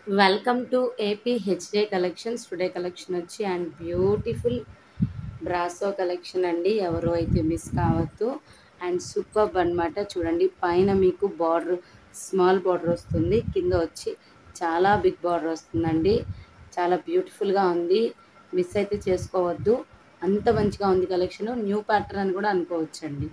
welcome to AP HD collections today collection వచ్చి and beautiful brasso collection అండి ఎవరు అయితే మిస్ కావద్దు అండ్ సూపర్ అన్నమాట చూడండి పైన మీకు బార్డర్ స్మాల్ బార్డర్ వస్తుంది కింద వచ్చి చాలా బిగ్ బార్డర్ వస్తుందండి చాలా బ్యూటిఫుల్గా ఉంది మిస్ అయితే చేసుకోవద్దు అంత మంచిగా ఉంది కలెక్షన్ న్యూ ప్యాటర్న్ అని కూడా అనుకోవచ్చండి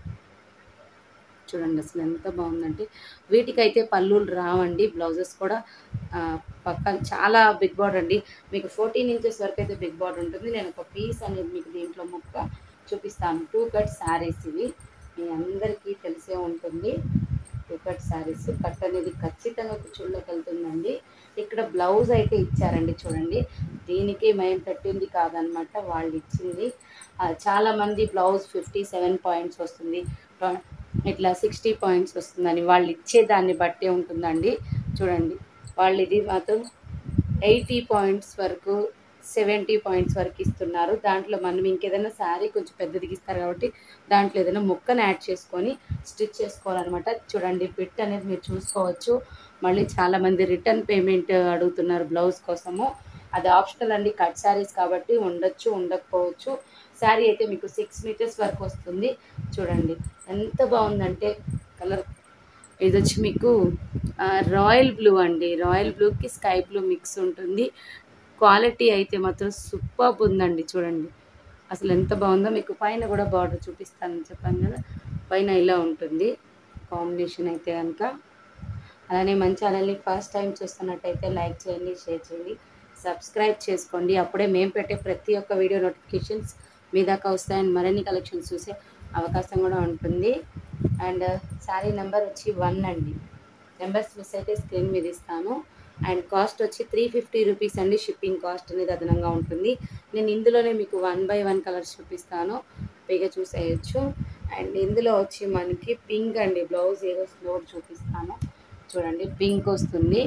చూడండి అసలు ఎంత బాగుందంటే వీటికైతే పళ్ళులు రావండి బ్లౌజెస్ కూడా ఆ, పక్కన చాలా బిగ్ బార్డర్ అండి మీకు ఫోర్టీన్ ఇంచెస్ వరకు అయితే బిగ్ బార్డర్ ఉంటుంది నేను ఒక పీస్ అనేది మీకు దీంట్లో ముక్క చూపిస్తాను టూ కట్ శారీస్ ఇవి మీ అందరికీ తెలిసే ఉంటుంది టూ కట్ శారీస్ కట్ అనేది ఖచ్చితంగా కుచ్చుళ్ళకి వెళ్తుందండి ఇక్కడ బ్లౌజ్ అయితే ఇచ్చారండి చూడండి దీనికి మేము పెట్టింది కాదనమాట వాళ్ళు ఇచ్చింది ఆ, చాలా మంది బ్లౌజ్ ఫిఫ్టీ సెవెన్ పాయింట్స్ వస్తుంది ట్వ- ఇట్లా సిక్స్టీ పాయింట్స్ వస్తుందని వాళ్ళు ఇచ్చే దాన్ని బట్టే ఉంటుందండి చూడండి వాళ్ళు ఇది మాత్రం ఎయిటీ పాయింట్స్ వరకు సెవెంటీ పాయింట్స్ వరకు ఇస్తున్నారు దాంట్లో మనం ఇంకేదైనా శారీ కొంచెం పెద్దదికి ఇస్తారు కాబట్టి దాంట్లో ఏదైనా ముక్కను యాడ్ చేసుకొని స్టిచ్ చేసుకోవాలన్నమాట చూడండి బిట్ అనేది మీరు చూసుకోవచ్చు మళ్ళీ చాలామంది రిటర్న్ పేమెంట్ అడుగుతున్నారు బ్లౌజ్ కోసము అది ఆప్షనల్ అండి కట్ శారీస్ కాబట్టి ఉండొచ్చు ఉండకపోవచ్చు శారీ అయితే మీకు సిక్స్ మీటర్స్ వరకు వస్తుంది చూడండి ఎంత బాగుందంటే కలర్ ఇది వచ్చి మీకు ఆ, రాయల్ బ్లూ అండి రాయల్ బ్లూకి స్కై బ్లూ మిక్స్ ఉంటుంది క్వాలిటీ అయితే మాత్రం సూపర్ ఉందండి చూడండి అసలు ఎంత బాగుందో మీకు పైన కూడా బార్డర్ చూపిస్తానని చెప్పాను కదా పైన ఇలా ఉంటుంది కాంబినేషన్ అయితే కనుక అలానే మన ఛానల్ని ఫస్ట్ టైం చూస్తున్నట్టయితే లైక్ చేయండి షేర్ చేయండి సబ్స్క్రైబ్ చేసుకోండి అప్పుడే మేము పెట్టే ప్రతి ఒక్క వీడియో నోటిఫికేషన్స్ మీ దాకా వస్తాయని మరిన్ని కలెక్షన్స్ చూసే అవకాశం కూడా ఉంటుంది అండ్ శారీ నెంబర్ వచ్చి వన్ అండి నెంబర్స్ మిస్ అయితే స్క్రీన్ మీద ఇస్తాను అండ్ కాస్ట్ వచ్చి త్రీ ఫిఫ్టీ రూపీస్ అండి షిప్పింగ్ కాస్ట్ అనేది అదనంగా ఉంటుంది నేను ఇందులోనే మీకు వన్ బై వన్ కలర్స్ చూపిస్తాను పైగా చూసేయచ్చు అండ్ ఇందులో వచ్చి మనకి పింక్ అండి బ్లౌజ్ ఏదో స్లో చూపిస్తాను చూడండి పింక్ వస్తుంది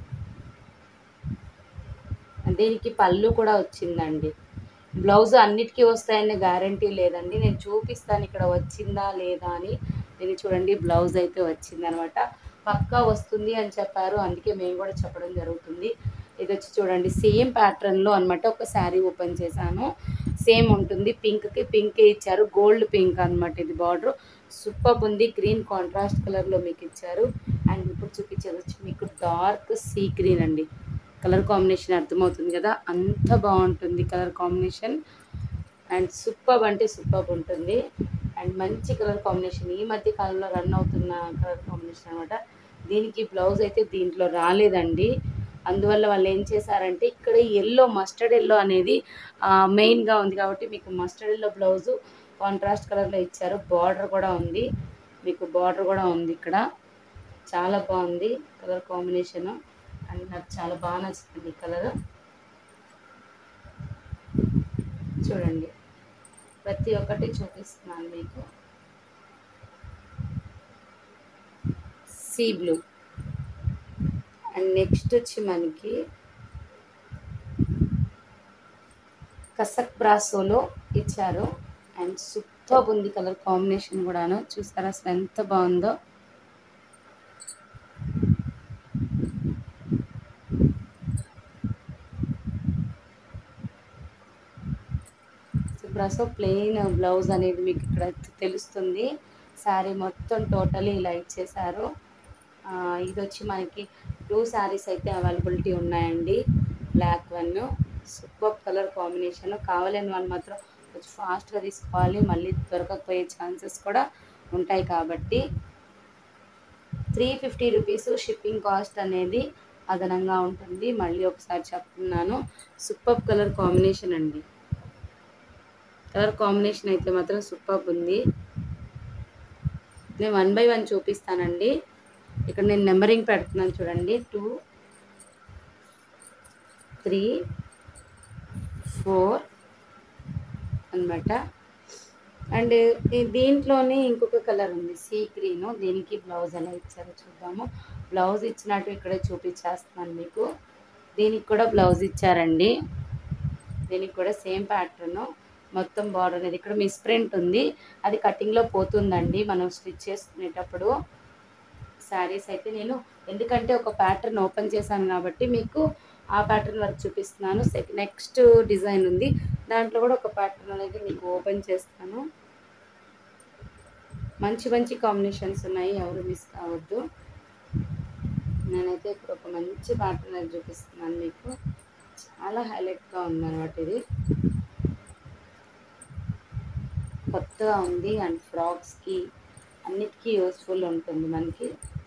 దీనికి పళ్ళు కూడా వచ్చిందండి బ్లౌజ్ అన్నిటికీ వస్తాయనే గ్యారంటీ లేదండి నేను చూపిస్తాను ఇక్కడ వచ్చిందా లేదా అని ఇది చూడండి బ్లౌజ్ అయితే వచ్చింది అనమాట పక్కా వస్తుంది అని చెప్పారు అందుకే మేము కూడా చెప్పడం జరుగుతుంది ఇది వచ్చి చూడండి సేమ్ ప్యాటర్న్లో అనమాట ఒక శారీ ఓపెన్ చేశాను సేమ్ ఉంటుంది పింక్కి పింకే ఇచ్చారు గోల్డ్ పింక్ అనమాట ఇది బార్డర్ సూపర్ ఉంది గ్రీన్ కాంట్రాస్ట్ కలర్లో మీకు ఇచ్చారు అండ్ ఇప్పుడు చూపించేది వచ్చి మీకు డార్క్ సీ గ్రీన్ అండి కలర్ కాంబినేషన్ అర్థమవుతుంది కదా అంత బాగుంటుంది కలర్ కాంబినేషన్ అండ్ సూపర్ అంటే సూపర్ ఉంటుంది అండ్ మంచి కలర్ కాంబినేషన్ ఈ మధ్య కాలంలో రన్ అవుతున్న కలర్ కాంబినేషన్ అనమాట దీనికి బ్లౌజ్ అయితే దీంట్లో రాలేదండి అందువల్ల వాళ్ళు ఏం చేశారంటే ఇక్కడ ఎల్లో మస్టర్డ్ ఎల్లో అనేది మెయిన్గా ఉంది కాబట్టి మీకు మస్టర్డ్ ఎల్లో బ్లౌజు కాంట్రాస్ట్ కలర్లో ఇచ్చారు బార్డర్ కూడా ఉంది మీకు బార్డర్ కూడా ఉంది ఇక్కడ చాలా బాగుంది కలర్ కాంబినేషన్ అండ్ నాకు చాలా బాగా నచ్చింది ఈ కలర్ చూడండి ప్రతి ఒక్కటి చూపిస్తున్నాను మీకు సీ బ్లూ అండ్ నెక్స్ట్ వచ్చి మనకి కసక్ బ్రాసోలో ఇచ్చారు అండ్ సూపర్ ఉంది కలర్ కాంబినేషన్ కూడాను చూసారా అసలు ఎంత బాగుందో బ్రాసో ప్లెయిన్ బ్లౌజ్ అనేది మీకు ఇక్కడ తెలుస్తుంది శారీ మొత్తం టోటలీ ఇలా ఇచ్చేసారు ఆ, ఇది వచ్చి మనకి టూ శారీస్ అయితే అవైలబిలిటీ ఉన్నాయండి black one super colour combination కావాలని వాళ్ళు మాత్రం కొంచెం ఫాస్ట్గా తీసుకోవాలి మళ్ళీ దొరకకపోయే ఛాన్సెస్ కూడా ఉంటాయి కాబట్టి three fifty rupees shipping cost అనేది అదనంగా ఉంటుంది మళ్ళీ ఒకసారి చెప్తున్నాను సూపర్ కలర్ కాంబినేషన్ అండి కలర్ కాంబినేషన్ అయితే మాత్రం సూపర్ ఉంది నేను వన్ బై వన్ చూపిస్తానండి ఇక్కడ నేను నెంబరింగ్ పెడుతున్నాను చూడండి టూ త్రీ ఫోర్ అనమాట అండ్ ఈ దీంట్లోనే ఇంకొక కలర్ ఉంది సీ గ్రీన్ దీనికి బ్లౌజ్ ఎలా ఇచ్చారో చూద్దాము బ్లౌజ్ ఇచ్చినట్టు ఇక్కడే చూపించేస్తున్నాను మీకు దీనికి కూడా బ్లౌజ్ ఇచ్చారండి దీనికి కూడా సేమ్ ప్యాటర్న్ మొత్తం బార్డర్ అనేది ఇక్కడ మిస్ ప్రింట్ ఉంది అది కటింగ్లో పోతుందండి మనం స్టిచ్ చేసుకునేటప్పుడు శారీస్ అయితే నేను ఎందుకంటే ఒక ప్యాటర్న్ ఓపెన్ చేశాను కాబట్టి మీకు ఆ ప్యాటర్న్ వరకు చూపిస్తున్నాను సెక్ నెక్స్ట్ డిజైన్ ఉంది దాంట్లో కూడా ఒక ప్యాటర్న్ అనేది మీకు ఓపెన్ చేస్తాను మంచి మంచి కాంబినేషన్స్ ఉన్నాయి ఎవరు మిస్ కావద్దు నేనైతే ఇప్పుడు ఒక మంచి ప్యాటర్న్ అనేది చూపిస్తున్నాను మీకు చాలా హైలైట్గా ఉందన్నమాట ఇది కొత్తగా ఉంది అండ్ ఫ్రాక్స్కి అన్నిటికీ యూస్ఫుల్ ఉంటుంది మనకి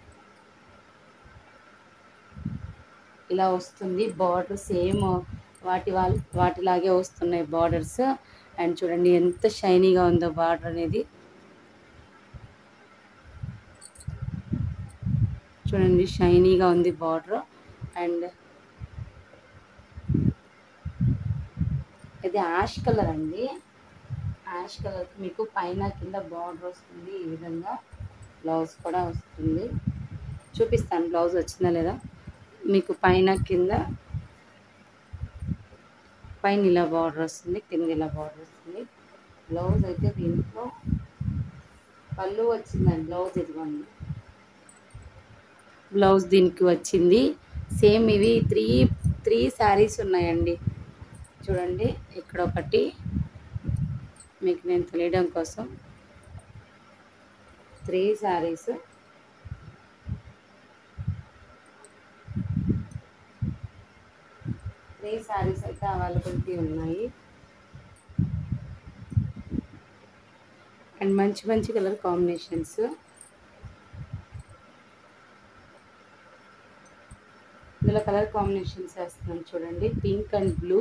ఇలా వస్తుంది బార్డర్ సేమ్ వాటి వాళ్ళ వాటిలాగే వస్తున్నాయి బార్డర్స్ అండ్ చూడండి ఎంత షైనీగా ఉందో బార్డర్ అనేది చూడండి షైనీగా ఉంది బార్డర్ అండ్ ఇది యాష్ కలర్ అండి యాష్ కలర్ మీకు పైన కింద బార్డర్ వస్తుంది ఈ విధంగా బ్లౌజ్ కూడా వస్తుంది చూపిస్తాను బ్లౌజ్ వచ్చిందా లేదా మీకు పైన కింద పైన ఇలా బార్డర్ వస్తుంది కింద ఇలా బార్డర్ వస్తుంది బ్లౌజ్ అయితే దీంట్లో పళ్ళు వచ్చిందండి బ్లౌజ్ ఇదిగోండి బ్లౌజ్ దీనికి వచ్చింది సేమ్ ఇవి త్రీ త్రీ శారీస్ ఉన్నాయండి చూడండి ఇక్కడ ఒకటి మీకు నేను తెలియడం కోసం త్రీ శారీస్ త్రీ శారీస్ అయితే అవైలబిలిటీ ఉన్నాయి అండ్ మంచి మంచి కలర్ కాంబినేషన్స్ ఇందులో కలర్ కాంబినేషన్స్ వేస్తున్నాం చూడండి పింక్ అండ్ బ్లూ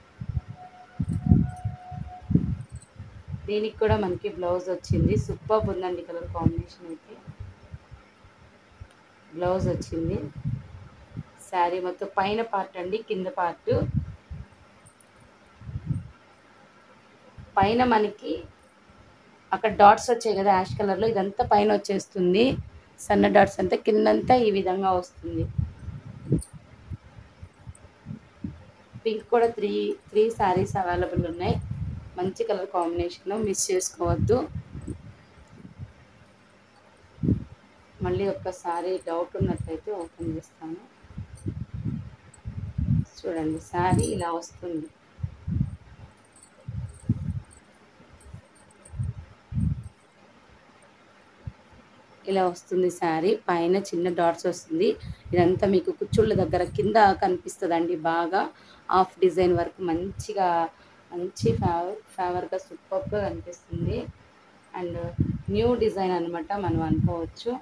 దీనికి కూడా మనకి బ్లౌజ్ వచ్చింది సూపర్ ఉందండి కలర్ కాంబినేషన్ అయితే బ్లౌజ్ వచ్చింది శారీ మొత్తం పైన పార్ట్ అండి కింద పార్ట్ పైన మనకి అక్కడ డాట్స్ వచ్చాయి కదా యాష్ కలర్లో ఇదంతా పైన వచ్చేస్తుంది సన్న డాట్స్ అంతా కిందంతా ఈ విధంగా వస్తుంది పింక్ కూడా త్రీ త్రీ శారీస్ అవైలబుల్ ఉన్నాయి మంచి కలర్ కాంబినేషన్ మిస్ చేసుకోవద్దు మళ్ళీ ఒక్కసారి డౌట్ ఉన్నట్లయితే ఓపెన్ చేస్తాను చూడండి శారీ ఇలా వస్తుంది ఇలా వస్తుంది శారీ పైన చిన్న డాట్స్ వస్తుంది ఇదంతా మీకు కుచ్చుళ్ళ దగ్గర కింద కనిపిస్తుందండి బాగా హాఫ్ డిజైన్ వరకు మంచిగా మంచి ఫేవర్ ఫేవర్గా సూపర్గా కనిపిస్తుంది అండ్ న్యూ డిజైన్ అనమాట మనం అనుకోవచ్చు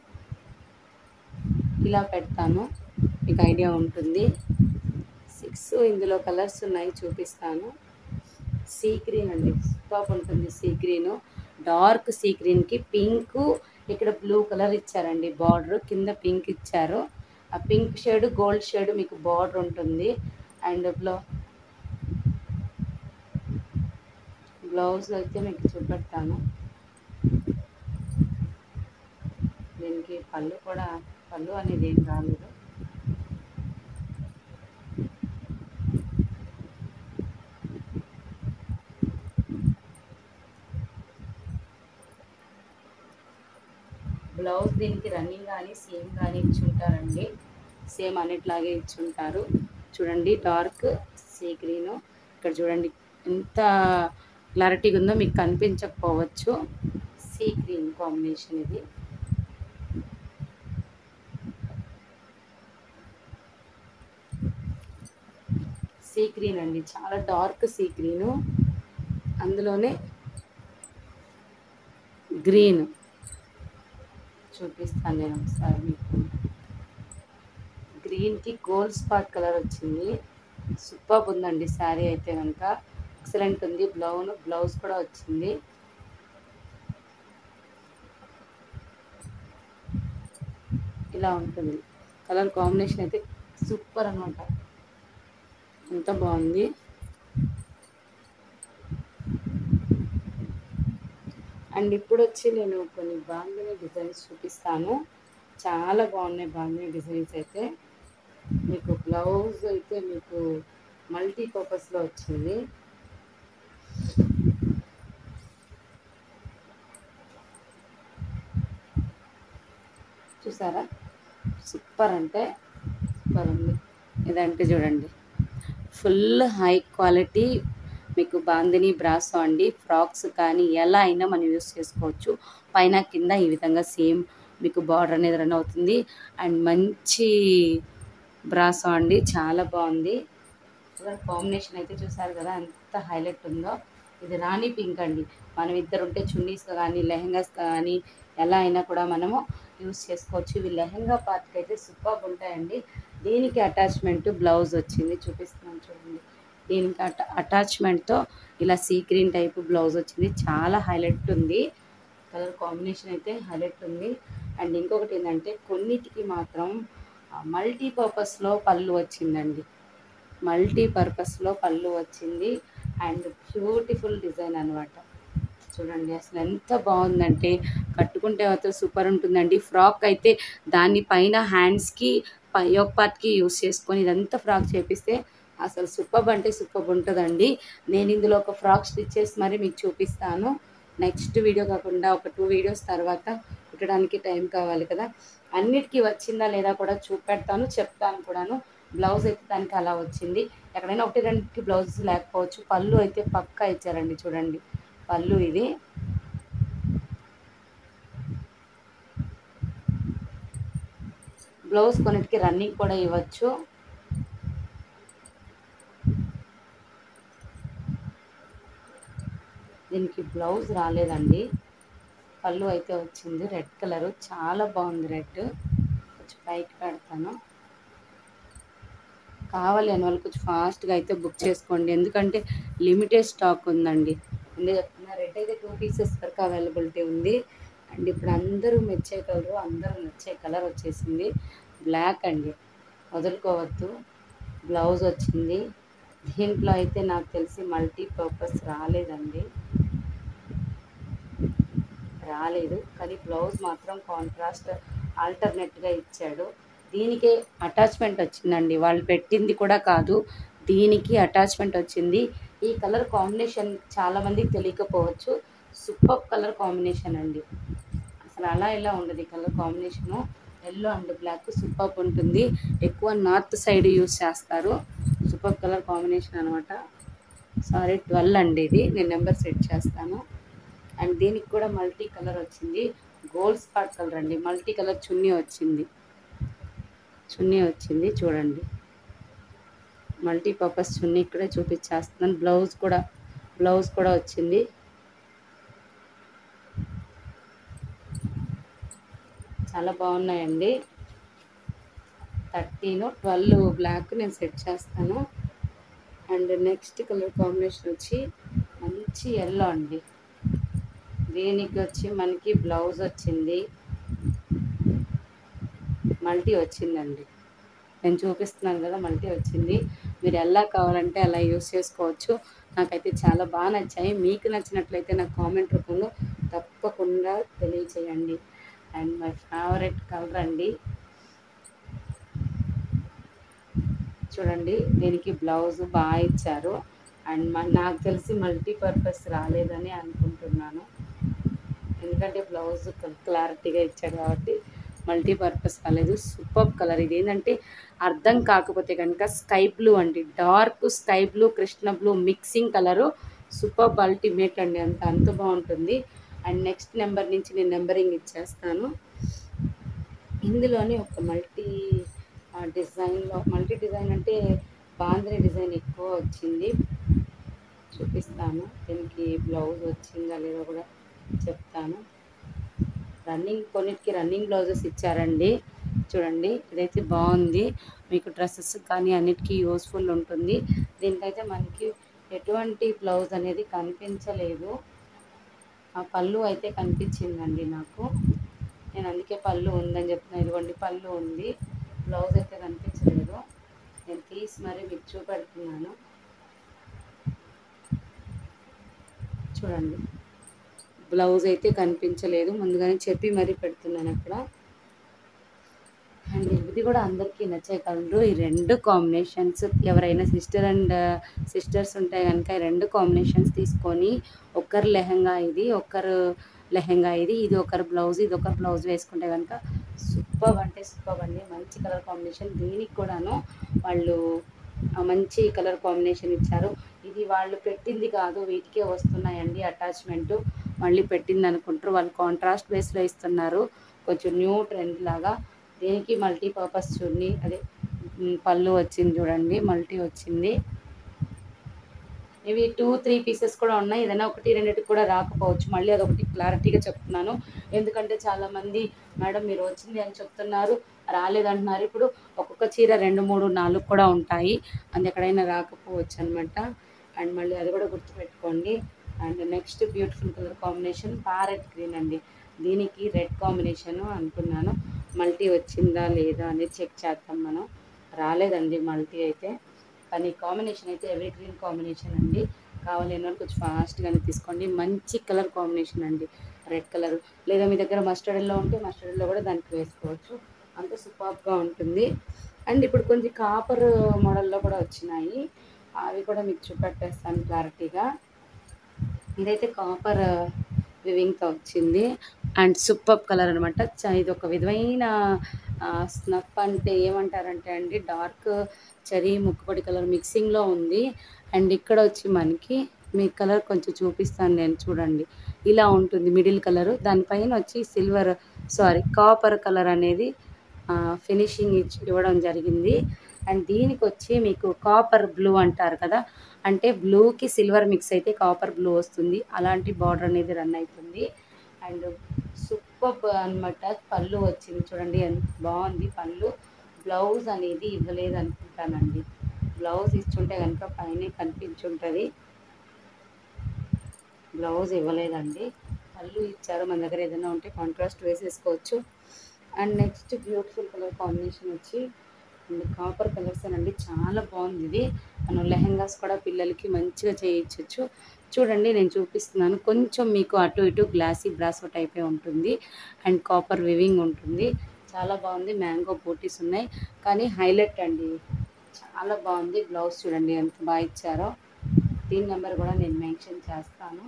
ఇలా పెడతాను మీకు ఐడియా ఉంటుంది సిక్స్ ఇందులో కలర్స్ ఉన్నాయి చూపిస్తాను సీ గ్రీన్ అండి సూపర్ ఉంటుంది సీ గ్రీన్ డార్క్ సీ గ్రీన్కి పింక్ ఇక్కడ బ్లూ కలర్ ఇచ్చారండి బార్డర్ కింద పింక్ ఇచ్చారు ఆ పింక్ షేడ్ గోల్డ్ షేడ్ మీకు బార్డర్ ఉంటుంది అండ్ బ్లౌ బ్లౌజ్ అయితే మీకు చూపెడతాను దీనికి పళ్ళు కూడా పళ్ళు అనేది ఏం రాలేదు బ్లౌజ్ దీనికి రన్నింగ్ కానీ సేమ్ కానీ ఇచ్చుంటారండి సేమ్ అన్నిట్లాగే ఇచ్చుంటారు చూడండి డార్క్ సీ గ్రీన్ ఇక్కడ చూడండి ఎంత క్లారిటీగా ఉందో మీకు కనిపించకపోవచ్చు సీ గ్రీన్ కాంబినేషన్ ఇది సీ గ్రీన్ అండి చాలా డార్క్ సీ గ్రీను అందులోనే గ్రీన్ చూపిస్తాను నేను ఒకసారి మీకు గ్రీన్కి గోల్డ్ స్పాట్ కలర్ వచ్చింది సూపర్ ఉందండి శారీ అయితే కనుక ఎక్సలెంట్ ఉంది బ్లౌజ్ బ్లౌజ్ కూడా వచ్చింది ఇలా ఉంటుంది కలర్ కాంబినేషన్ అయితే సూపర్ అనమాట ఎంత బాగుంది అండ్ ఇప్పుడు వచ్చి నేను కొన్ని బాగుంది డిజైన్స్ చూపిస్తాను చాలా బాగున్నాయి బాగున్నాయి డిజైన్స్ అయితే మీకు బ్లౌజ్ అయితే మీకు మల్టీ పర్పస్లో వచ్చింది చూసారా సూపర్ అంటే సూపర్ ఉంది ఇదంటే చూడండి ఫుల్ హై క్వాలిటీ మీకు బాందిని బ్రాసో అండి ఫ్రాక్స్ కానీ ఎలా అయినా మనం యూస్ చేసుకోవచ్చు పైన కింద ఈ విధంగా సేమ్ మీకు బార్డర్ అనేది రన్ అవుతుంది అండ్ మంచి బ్రాసో అండి చాలా బాగుంది కాంబినేషన్ అయితే చూసారు కదా ఎంత హైలైట్ ఉందో ఇది రాణి పింక్ అండి మనం ఇద్దరు ఉంటే చున్నీస్ కానీ లెహంగాస్ కానీ ఎలా అయినా కూడా మనము యూస్ చేసుకోవచ్చు ఇవి లెహంగా పార్ట్కి అయితే సూపర్ ఉంటాయండి దీనికి అటాచ్మెంట్ బ్లౌజ్ వచ్చింది చూపిస్తున్నాను చూడండి దీనికి అట అటాచ్మెంట్తో ఇలా సీ గ్రీన్ టైప్ బ్లౌజ్ వచ్చింది చాలా హైలైట్ ఉంది కలర్ కాంబినేషన్ అయితే హైలైట్ ఉంది అండ్ ఇంకొకటి ఏంటంటే కొన్నిటికి మాత్రం మల్టీపర్పస్లో పళ్ళు వచ్చిందండి మల్టీపర్పస్లో పళ్ళు వచ్చింది అండ్ బ్యూటిఫుల్ డిజైన్ అనమాట చూడండి అసలు ఎంత బాగుందంటే కట్టుకుంటే మాత్రం సూపర్ ఉంటుందండి ఫ్రాక్ అయితే దానిపైన హ్యాండ్స్కి పై ఒక పార్ట్కి యూస్ చేసుకొని ఇదంతా ఫ్రాక్ చేపిస్తే అసలు సూపర్ అంటే సూపర్ ఉంటుందండి నేను ఇందులో ఒక ఫ్రాక్ స్టిచ్ చేసి మరి మీకు చూపిస్తాను నెక్స్ట్ వీడియో కాకుండా ఒక టూ వీడియోస్ తర్వాత కుట్టడానికి టైం కావాలి కదా అన్నిటికీ వచ్చిందా లేదా కూడా చూపెడతాను చెప్తాను కూడాను బ్లౌజ్ అయితే దానికి అలా వచ్చింది ఎక్కడైనా ఒకటి రెండుకి బ్లౌజ్ లేకపోవచ్చు పళ్ళు అయితే పక్కా ఇచ్చారండి చూడండి పళ్ళు ఇది బ్లౌజ్ కొన్నిటికి రన్నింగ్ కూడా ఇవ్వచ్చు దీనికి బ్లౌజ్ రాలేదండి పళ్ళు అయితే వచ్చింది రెడ్ కలర్ చాలా బాగుంది రెడ్ కొంచెం పైకి పెడతాను కావాలి అని వాళ్ళు కొంచెం ఫాస్ట్గా అయితే బుక్ చేసుకోండి ఎందుకంటే లిమిటెడ్ స్టాక్ ఉందండి ఎందుకు చెప్తున్నా రెడ్ అయితే టూ పీసెస్ వరకు అవైలబిలిటీ ఉంది అండ్ ఇప్పుడు అందరూ మెచ్చే కలరు అందరూ నచ్చే కలర్ వచ్చేసింది బ్లాక్ అండి వదులుకోవద్దు బ్లౌజ్ వచ్చింది దీంట్లో అయితే నాకు తెలిసి మల్టీపర్పస్ రాలేదండి రాలేదు కానీ బ్లౌజ్ మాత్రం కాంట్రాస్ట్ ఆల్టర్నేట్గా ఇచ్చాడు దీనికే అటాచ్మెంట్ వచ్చిందండి వాళ్ళు పెట్టింది కూడా కాదు దీనికి అటాచ్మెంట్ వచ్చింది ఈ కలర్ కాంబినేషన్ చాలామందికి తెలియకపోవచ్చు సూపర్ కలర్ కాంబినేషన్ అండి అసలు అలా ఇలా ఉండదు ఈ colour combination yellow and black super ఉంటుంది ఎక్కువ నార్త్ సైడ్ యూస్ చేస్తారు సూపర్ కలర్ కాంబినేషన్ అనమాట సారీ ట్వెల్వ్ అండి ఇది నేను నెంబర్ సెట్ చేస్తాను అండ్ దీనికి కూడా మల్టీ కలర్ వచ్చింది గోల్డ్ స్పాట్ కలర్ అండి మల్టీ కలర్ చున్నీ వచ్చింది చున్నీ వచ్చింది చూడండి మల్టీపర్పస్ చున్నీ ఇక్కడే చూపించేస్తున్నాను బ్లౌజ్ కూడా బ్లౌజ్ కూడా వచ్చింది చాలా బాగున్నాయండి థర్టీన్ ట్వెల్వ్ బ్లాక్ నేను సెట్ చేస్తాను అండ్ నెక్స్ట్ కలర్ కాంబినేషన్ వచ్చి మంచి ఎల్లో అండి దీనికి వచ్చి మనకి బ్లౌజ్ వచ్చింది మల్టీ వచ్చిందండి నేను చూపిస్తున్నాను కదా మల్టీ వచ్చింది మీరు ఎలా కావాలంటే అలా యూస్ చేసుకోవచ్చు నాకైతే చాలా బాగా నచ్చాయి మీకు నచ్చినట్లయితే నాకు కామెంట్ రూపంలో తప్పకుండా తెలియచేయండి అండ్ మై ఫేవరెట్ కలర్ అండి చూడండి దీనికి బ్లౌజ్ బాగా ఇచ్చారు అండ్ మ- నాకు తెలిసి మల్టీపర్పస్ రాలేదని అనుకుంటున్నాను ఎందుకంటే బ్లౌజ్ క్లారిటీగా ఇచ్చాడు కాబట్టి మల్టీపర్పస్ రాలేదు సూపర్ కలర్ ఇది ఏంటంటే అర్థం కాకపోతే కనుక స్కై బ్లూ అండి dark sky blue Krishna blue mixing colour super ultimate అండి అంత అంత బాగుంటుంది అండ్ నెక్స్ట్ నెంబర్ నుంచి నేను నెంబరింగ్ ఇచ్చేస్తాను ఇందులోనే ఒక మల్టీ డిజైన్లో మల్టీ డిజైన్ అంటే బాంద్రీ డిజైన్ ఎక్కువ వచ్చింది చూపిస్తాను దీనికి బ్లౌజ్ వచ్చిందా లేదో కూడా చెప్తాను రన్నింగ్ కొన్నిటికి రన్నింగ్ బ్లౌజెస్ ఇచ్చారండి చూడండి ఇదైతే బాగుంది మీకు డ్రెస్సెస్ కానీ అన్నిటికీ యూస్ఫుల్ ఉంటుంది దీనికైతే మనకి ఎటువంటి బ్లౌజ్ అనేది కనిపించలేదు ఆ పళ్ళు అయితే కనిపించిందండి నాకు నేను అందుకే పళ్ళు ఉందని చెప్తున్నాను ఇదిగోండి పళ్ళు ఉంది బ్లౌజ్ అయితే కనిపించలేదు నేను తీసి మరీ మీకు చూపెడుతున్నాను చూడండి బ్లౌజ్ అయితే కనిపించలేదు ముందుగానే చెప్పి మరీ పెడుతున్నాను అక్కడ అండ్ ఇది కూడా అందరికీ నచ్చే కలరు ఈ రెండు కాంబినేషన్స్ ఎవరైనా సిస్టర్ అండ్ సిస్టర్స్ ఉంటే కనుక ఈ రెండు కాంబినేషన్స్ తీసుకొని ఒకరు లెహంగా ఇది ఒకరు లెహెంగా ఇది ఇది ఒకరు బ్లౌజ్ ఇది ఒకరు బ్లౌజ్ వేసుకుంటే కనుక సూపర్ అంటే సూపర్ అండి మంచి కలర్ కాంబినేషన్ దీనికి కూడాను వాళ్ళు ఆ మంచి కలర్ కాంబినేషన్ ఇచ్చారు ఇది వాళ్ళు పెట్టింది కాదు వీటికే వస్తున్నాయండి అటాచ్మెంట్ మళ్ళీ పెట్టింది అనుకుంటారు వాళ్ళు కాంట్రాస్ట్ బేస్లో ఇస్తున్నారు కొంచెం న్యూ ట్రెండ్ లాగా దీనికి మల్టీపర్పస్ చున్నీ అదే ఉమ్, పళ్ళు వచ్చింది చూడండి మల్టీ వచ్చింది ఇవి టూ త్రీ పీసెస్ కూడా ఉన్నాయి ఏదైనా ఒకటి రెండింటికి కూడా రాకపోవచ్చు మళ్ళీ అదొకటి క్లారిటీగా చెప్తున్నాను ఎందుకంటే చాలామంది మేడం మీరు వచ్చింది అని చెప్తున్నారు రాలేదంటున్నారు ఇప్పుడు ఒక్కొక్క చీర రెండు మూడు నాలుగు కూడా ఉంటాయి అది ఎక్కడైనా రాకపోవచ్చు అనమాట అండ్ మళ్ళీ అది కూడా గుర్తుపెట్టుకోండి and next beautiful colour combination parrot green అండి దీనికి రెడ్ కాంబినేషన్ అనుకున్నాను మల్టీ వచ్చిందా లేదా అనేది చెక్ చేద్దాం మనం రాలేదండి మల్టీ అయితే కానీ కాంబినేషన్ అయితే ఎవరీ గ్రీన్ కాంబినేషన్ అండి కావాలని వాళ్ళు కొంచెం ఫాస్ట్గానే తీసుకోండి మంచి కలర్ కాంబినేషన్ అండి రెడ్ కలర్ లేదా మీ దగ్గర మస్టర్డ్ ఎల్లో ఉంటే మస్టర్డ్ ఎల్లో కూడా దానికి వేసుకోవచ్చు అంత సూపర్గా ఉంటుంది అండ్ ఇప్పుడు కొంచెం కాపర్ మోడల్లో కూడా వచ్చినాయి అవి కూడా మీకు చూపెట్టేస్తాను క్లారిటీగా ఇదైతే కాపర్ వివింగ్తో వచ్చింది అండ్ సూపర్ కలర్ అనమాట ఇది ఒక విధమైన స్నఫ్ అంటే ఏమంటారంటే అండి డార్క్ చెరీ ముక్కుపొడి కలర్ మిక్సింగ్లో ఉంది అండ్ ఇక్కడ వచ్చి మనకి మీ కలర్ కొంచెం చూపిస్తాను నేను చూడండి ఇలా ఉంటుంది మిడిల్ కలర్ దానిపైన వచ్చి సిల్వర్ సారీ కాపర్ కలర్ అనేది ఫినిషింగ్ ఇచ్చి ఇవ్వడం జరిగింది అండ్ దీనికి వచ్చి మీకు కాపర్ బ్లూ అంటారు కదా అంటే బ్లూకి సిల్వర్ మిక్స్ అయితే కాపర్ బ్లూ వస్తుంది అలాంటి బార్డర్ అనేది రన్ అవుతుంది అండ్ సూపర్ అనమాట పళ్ళు వచ్చింది చూడండి ఎంత బాగుంది పళ్ళు బ్లౌజ్ అనేది ఇవ్వలేదు అనుకుంటానండి బ్లౌజ్ ఇచ్చుంటే కనుక పైన కనిపించుంటుంది బ్లౌజ్ ఇవ్వలేదండి పళ్ళు ఇచ్చారు మన దగ్గర ఏదైనా ఉంటే కాంట్రాస్ట్ వేసేసుకోవచ్చు and next beautiful colour combination వచ్చి కాపర్ కలర్స్ అండి చాలా బాగుంది ఇది మనం లెహెంగాస్ కూడా పిల్లలకి మంచిగా చేయించవచ్చు చూడండి నేను చూపిస్తున్నాను కొంచెం మీకు అటు ఇటు గ్లాసీ బ్రాసో టైపే ఉంటుంది అండ్ కాపర్ వివింగ్ ఉంటుంది చాలా బాగుంది మ్యాంగో బూటీస్ ఉన్నాయి కానీ హైలైట్ అండి చాలా బాగుంది బ్లౌజ్ చూడండి ఎంత బాగా ఇచ్చారో దీని నెంబర్ కూడా నేను మెన్షన్ చేస్తాను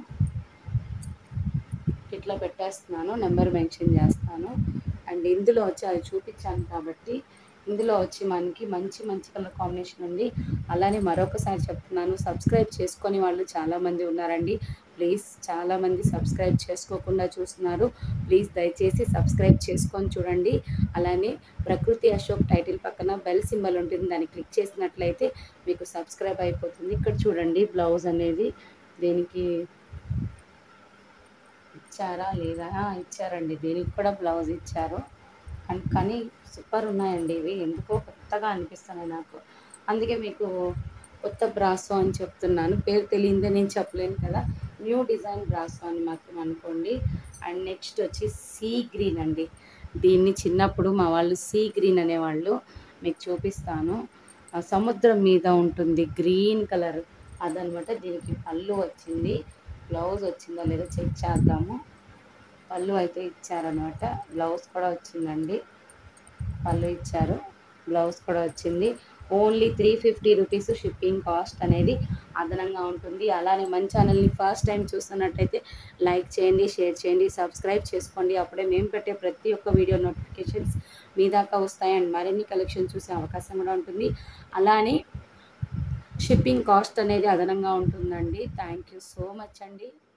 ఇట్లా పెట్టేస్తున్నాను నెంబర్ మెన్షన్ చేస్తాను అండ్ ఇందులో వచ్చి అది చూపించాను కాబట్టి ఇందులో వచ్చి మనకి మంచి మంచి కలర్ కాంబినేషన్ ఉంది అలానే మరొకసారి చెప్తున్నాను సబ్స్క్రైబ్ చేసుకొని వాళ్ళు చాలామంది ఉన్నారండి ప్లీజ్ చాలామంది సబ్స్క్రైబ్ చేసుకోకుండా చూస్తున్నారు ప్లీజ్ దయచేసి సబ్స్క్రైబ్ చేసుకొని చూడండి అలానే ప్రకృతి అశోక్ టైటిల్ పక్కన బెల్ సింబల్ ఉంటుంది దాన్ని క్లిక్ చేసినట్లయితే మీకు సబ్స్క్రైబ్ అయిపోతుంది ఇక్కడ చూడండి బ్లౌజ్ అనేది దీనికి ఇచ్చారా లేదా ఆ, ఇచ్చారండి దీనికి కూడా బ్లౌజ్ ఇచ్చారు అండ్ కానీ సూపర్ ఉన్నాయండి ఇవి ఎందుకో కొత్తగా అనిపిస్తున్నాయి నాకు అందుకే మీకు కొత్త బ్రాసో అని చెప్తున్నాను పేరు తెలియదే నేను చెప్పలేను కదా న్యూ డిజైన్ బ్రాసో అని మాత్రం అనుకోండి అండ్ నెక్స్ట్ వచ్చి సీ గ్రీన్ అండి దీన్ని చిన్నప్పుడు మా వాళ్ళు సీ గ్రీన్ అనేవాళ్ళు మీకు చూపిస్తాను ఆ సముద్రం మీద ఉంటుంది గ్రీన్ కలర్ అదనమాట దీనికి పళ్ళు వచ్చింది బ్లౌజ్ వచ్చిందో లేదో చెక్ చేద్దాము పళ్ళు అయితే ఇచ్చారనమాట బ్లౌజ్ కూడా వచ్చిందండి పళ్ళు ఇచ్చారు బ్లౌజ్ కూడా వచ్చింది only three fifty rupees shipping cost అనేది అదనంగా ఉంటుంది అలానే మన ఛానల్ని ఫస్ట్ టైం చూస్తున్నట్టయితే లైక్ చేయండి షేర్ చేయండి సబ్స్క్రైబ్ చేసుకోండి అప్పుడే మేము పెట్టే ప్రతి ఒక్క వీడియో నోటిఫికేషన్స్ మీ దాకా వస్తాయి అండ్ మరిన్ని కలెక్షన్ చూసే అవకాశం కూడా ఉంటుంది అలానే షిప్పింగ్ కాస్ట్ అనేది అదనంగా ఉంటుందండి థ్యాంక్ యూ సో మచ్ అండి